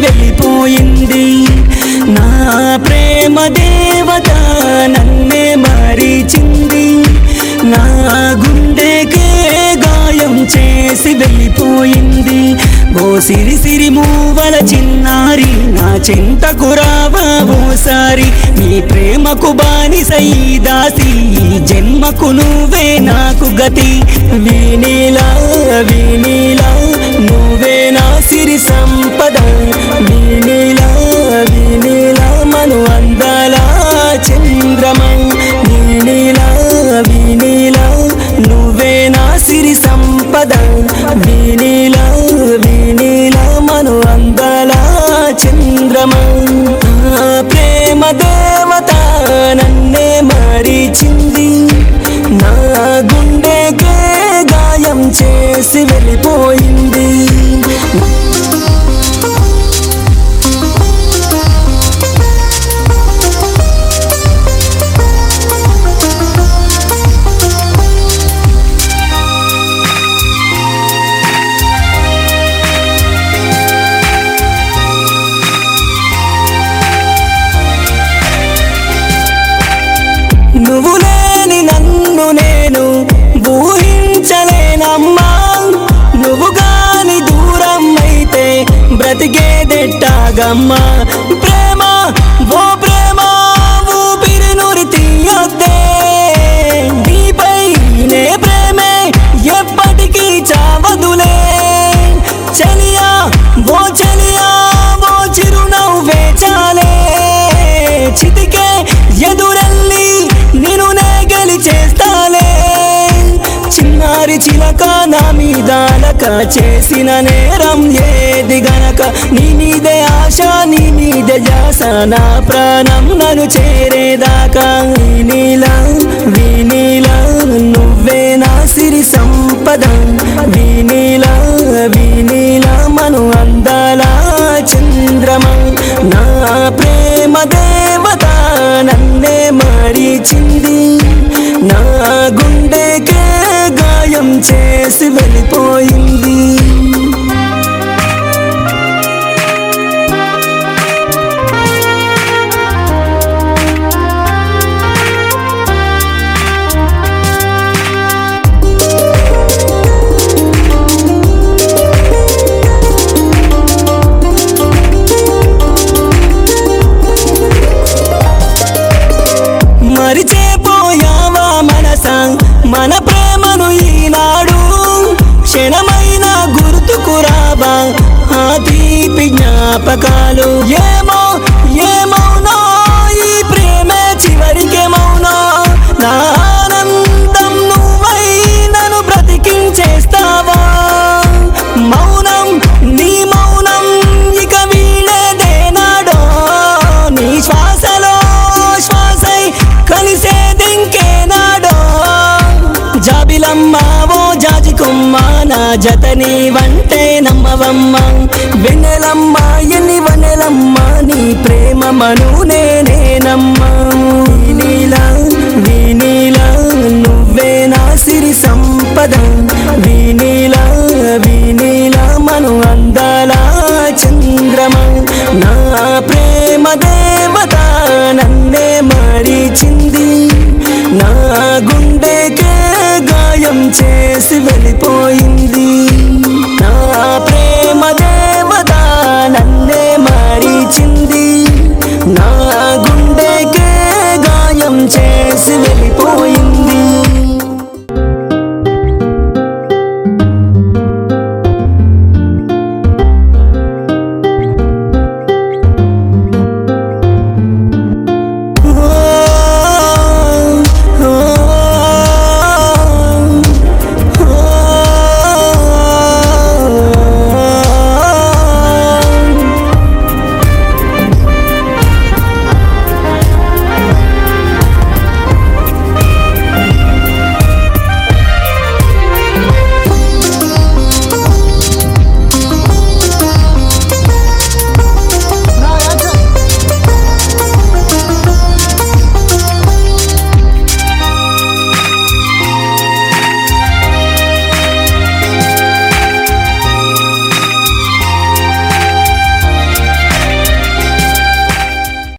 వెళ్ళిపోయింది నా ప్రేమ దేవత నన్నే మరిచింది నా గుండెకే గాయం చేసి వెళ్ళిపోయింది ఓ సిరి సిరి మూవల చిన్నారి నా చింతకు రావా ఓసారి నీ ప్రేమకు బానిస ఈ దాసి ఈ జన్మకు నువ్వే నాకు గతి వీణీలా వీణీలా నువ్వే నా సిరి సంపద వీణీలా వీణీలా మను అందాల చంద్రమా వీణీలా వీణీలా నువ్వే నా సిరి సంపద వీణీలా వీణీలా మను అందాల చంద్రమా ఆ ప్రేమ దేవత నన్నే మరిచింది నా గుండెకే గాయం చేసి వెళ్ళిపోయింది నువ్వు లేని నన్ను నేను ఊహించలేనమ్మా నువ్వు గాని దూరం అయితే బ్రతికేదెట్టాగమ్మా ప్రేమ ఓ ప్రేమ ఊపిరి నురి తీయొద్దే నీపై నే ప్రేమే ఎప్పటికీ చావదులే చలియా ఓ చలియా ఓ చిరునవ్వే చాలే చితికే ఎదురెళ్ళి నిన్ను నే గెలిచేస్తాలే చిన్నారి చిలక నా మీద అలక చేసిన నేరం ఏది గనక నీ మీదే ఆశ నీ మీదే జాస నా ప్రాణం నన్ను చేరేదాకా నీలా వీనీలా నువ్వే నా సిరి సంపద వీనీలా వీనీలా మను అందాల చంద్రమా నా ప్రేమ దేవత నన్నే మరిచింది నా గుండెకే గాయం చేసి వెళ్ళిపోయింది మరిచేపోయావా మనస మన ప్రేమను ఈనాడు క్షణమైన గుర్తుకురావా ఆ తీపి జ్ఞాపకాలు ఏమో ఏమౌనో ఈ ప్రేమే చివరికేమౌనో నా ఆనందం నువ్వై నన్ను బ్రతికించేస్తావా మౌనం నీ మౌనం ఇక వీడేదేనాడో నీ శ్వాసలో శ్వాసై కలిసేదింకేనాడో జాబిలమ్మ ఓ జాజి కొమ్మ నా జతని వంటే నమ్మవమ్మ వెన్నెలమ్మ ఎన్ని వనెలమ్మ నీ ప్రేమ మనునే